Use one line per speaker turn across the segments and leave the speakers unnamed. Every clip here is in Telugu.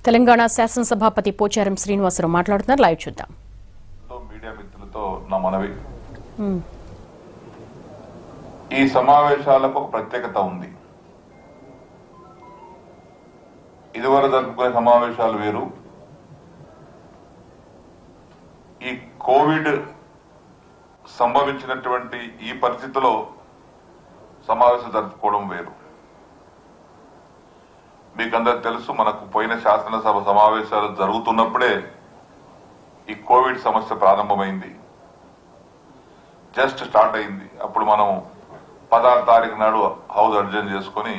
తెలంగాణ శాసనసభాపతి పోచారం శ్రీనివాసరావు మాట్లాడుతున్నారు లైవ్ చూద్దాం
తో మీడియా మిత్రులతో నా మనవి
ఉమ్,
ఈ సమావేశాలకు ఒక ప్రత్యేకత ఉంది ఇదివరకు జరుపుకునే సమావేశాలు వేరు ఈ కోవిడ్ సంభవించినటువంటి ఈ పరిస్థితిలో సమావేశం జరుపుకోవడం వేరు మీకందరికి తెలుసు మనకు పోయిన శాసనసభ సమావేశాలు జరుగుతున్నప్పుడే ఈ కోవిడ్ సమస్య ప్రారంభమైంది జస్ట్ స్టార్ట్ అయింది అప్పుడు మనం పదహారు తారీఖు నాడు హౌస్ అర్జన్ చేసుకుని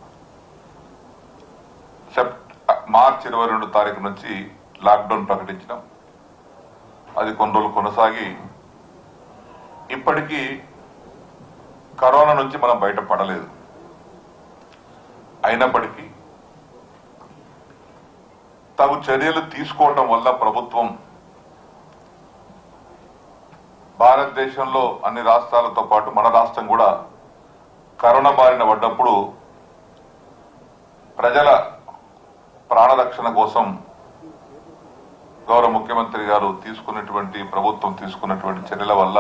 సెప్ మార్చి ఇరవై రెండు తారీఖు నుంచి లాక్డౌన్ ప్రకటించినాం అది కొన్ని రోజులు కొనసాగి ఇప్పటికీ కరోనా నుంచి మనం బయటపడలేదు అయినప్పటికీ తగు చర్యలు తీసుకోవటం వల్ల ప్రభుత్వం భారతదేశంలో అన్ని రాష్ట్రాలతో పాటు మన రాష్ట్రం కూడా కరోనా బారిన పడ్డప్పుడు ప్రజల ప్రాణరక్షణ కోసం గౌరవ ముఖ్యమంత్రి గారు తీసుకున్నటువంటి ప్రభుత్వం తీసుకున్నటువంటి చర్యల వల్ల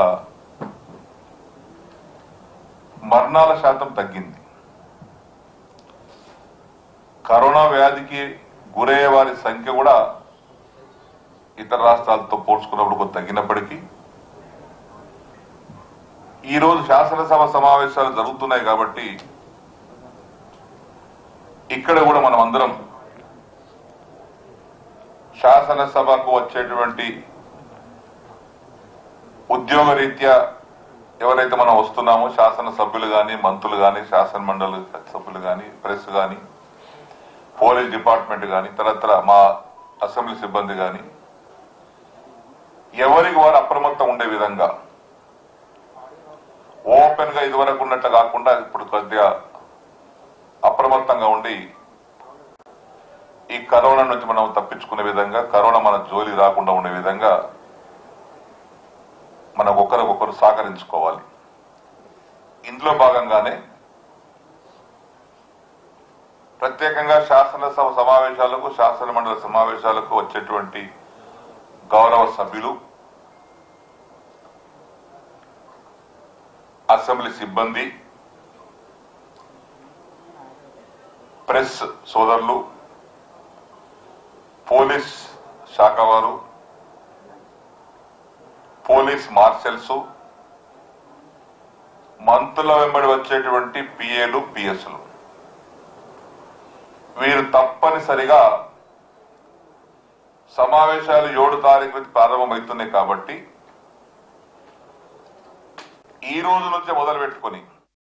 మరణాల శాతం తగ్గింది కరోనా వ్యాధికి గురయ్యే వారి సంఖ్య కూడా ఇతర రాష్ట్రాలతో పోల్చుకున్నప్పుడు కొంత తగ్గినప్పటికీ ఈ రోజు శాసనసభ సమావేశాలు జరుగుతున్నాయి కాబట్టి ఇక్కడ కూడా మనం అందరం శాసనసభకు వచ్చేటువంటి ఉద్యోగ రీత్యా ఎవరైతే మనం వస్తున్నామో శాసన సభ్యులు గాని మంత్రులు గాని శాసన మండలి సభ్యులు గాని ప్రెస్ గాని పోలీస్ డిపార్ట్మెంట్ గాని తరతర మా అసెంబ్లీ సిబ్బంది గాని ఎవరికి వారు అప్రమత్తం ఉండే విధంగా ఓపెన్ గా ఇదివరకు ఉన్నట్టు కాకుండా ఇప్పుడు కొద్దిగా అప్రమత్తంగా ఉండి ఈ కరోనా నుంచి మనం తప్పించుకునే విధంగా కరోనా మన జోలి రాకుండా ఉండే విధంగా మనం ఒకరికొకరు సహకరించుకోవాలి ఇందులో భాగంగానే ప్రత్యేకంగా శాసనసభ సమావేశాలకు శాసన మండలి సమావేశాలకు వచ్చేటువంటి గౌరవ సభ్యులు అసెంబ్లీ సిబ్బంది ప్రెస్ సోదరులు పోలీస్ శాఖ వారు పోలీస్ మార్షల్స్ మంత్రుల వెంబడి వచ్చేటువంటి పిఏలు పిఎస్లు వీరు తప్పనిసరిగా సమావేశాలు ఏడు తారీఖు నుంచి ప్రారంభమవుతున్నాయి కాబట్టి ఈ రోజు నుంచే మొదలు పెట్టుకుని